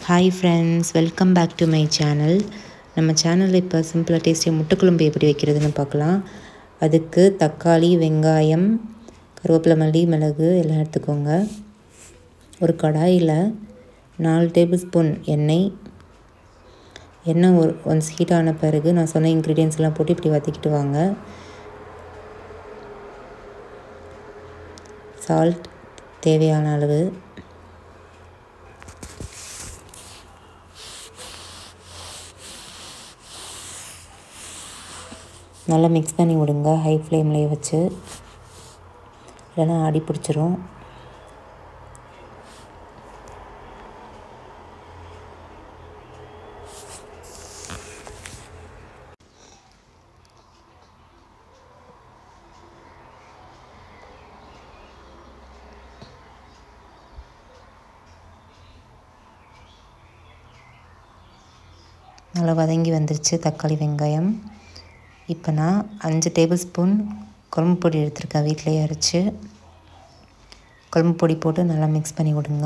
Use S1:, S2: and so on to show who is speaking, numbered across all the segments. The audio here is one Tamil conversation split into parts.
S1: hi friends welcome back to my channel நம்ம சேனலில் இப்போ சிம்பிளாக டேஸ்டியாக முட்டைக்குழம்பு எப்படி வைக்கிறதுன்னு பார்க்கலாம் அதுக்கு தக்காளி வெங்காயம் கருவேப்பிலை மல்லி மிளகு எல்லாம் எடுத்துக்கோங்க ஒரு கடாயில் நாலு டேபிள் ஸ்பூன் எண்ணெய் எண்ணெய் ஒரு ஒன்ஸ் ஹீட் ஆன பிறகு நான் சொன்ன இன்க்ரீடியன்ஸ் எல்லாம் போட்டு இப்படி வதக்கிட்டு வாங்க சால்ட் தேவையான அளவு நல்லா மிக்ஸ் பண்ணி விடுங்க ஹை ஃப்ளேம்லேயே வச்சு இல்லைன்னா அடி பிடிச்சிரும் நல்லா வதங்கி வந்துருச்சு தக்காளி வெங்காயம் இப்போ நான் அஞ்சு டேபிள் ஸ்பூன் குழம்பு பொடி எடுத்திருக்கேன் வீட்டிலேயே அரைச்சி குழம்பு பொடி போட்டு நல்லா மிக்ஸ் பண்ணி விடுங்க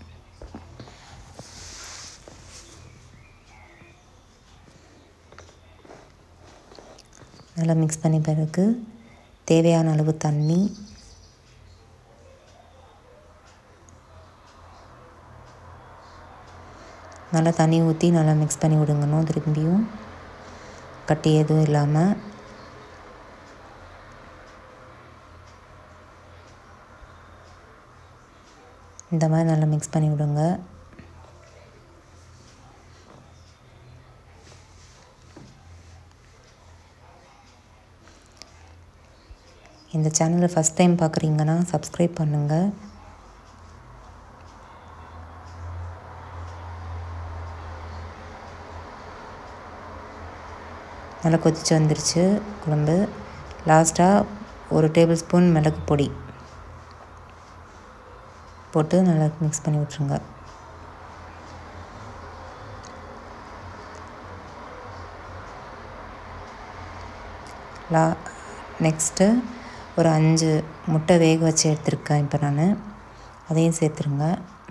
S1: நல்லா மிக்ஸ் பண்ணி பிறகு தேவையான அளவு தண்ணி நல்லா தண்ணி ஊற்றி நல்லா மிக்ஸ் பண்ணி விடுங்கணும் திரும்பியும் கட்டி எதுவும் இல்லாமல் இந்த மாதிரி நல்லா மிக்ஸ் பண்ணி விடுங்க இந்த சேனலை ஃபஸ்ட் டைம் பார்க்குறீங்கன்னா சப்ஸ்கிரைப் பண்ணுங்கள் நல்லா கொதிச்சு வந்துருச்சு குழம்பு லாஸ்ட்டாக ஒரு டேபிள் ஸ்பூன் மிளகு பொடி போட்டு நல்லா மிக்ஸ் பண்ணி விட்ருங்க லா நெக்ஸ்ட்டு ஒரு அஞ்சு முட்டை வேக வச்சு எடுத்துருக்கேன் இப்போ நான் அதையும் சேர்த்துருங்க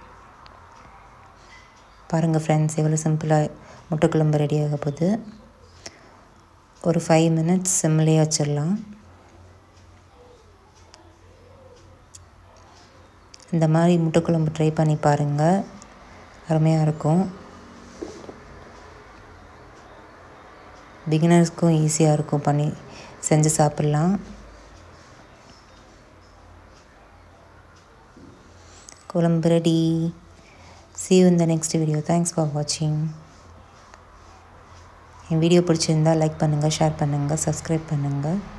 S1: பாருங்கள் ஃப்ரெண்ட்ஸ் எவ்வளோ சிம்பிளாக முட்டை குழம்பு ரெடி ஆக போகுது ஒரு ஃபைவ் மினிட்ஸ் சிம்லேயே வச்சிடலாம் இந்த மாதிரி முட்டைக்குழம்பு ட்ரை பண்ணி பாருங்கள் அருமையாக இருக்கும் பிகினர்ஸ்க்கும் ஈஸியாக இருக்கும் பண்ணி செஞ்சு சாப்பிட்லாம் குழம்பு ரெடி சி யூ இந்த நெக்ஸ்ட் வீடியோ தேங்க்ஸ் ஃபார் வாட்சிங் என் வீடியோ பிடிச்சிருந்தால் லைக் பண்ணுங்கள் ஷேர் பண்ணுங்கள் சப்ஸ்கிரைப் பண்ணுங்கள்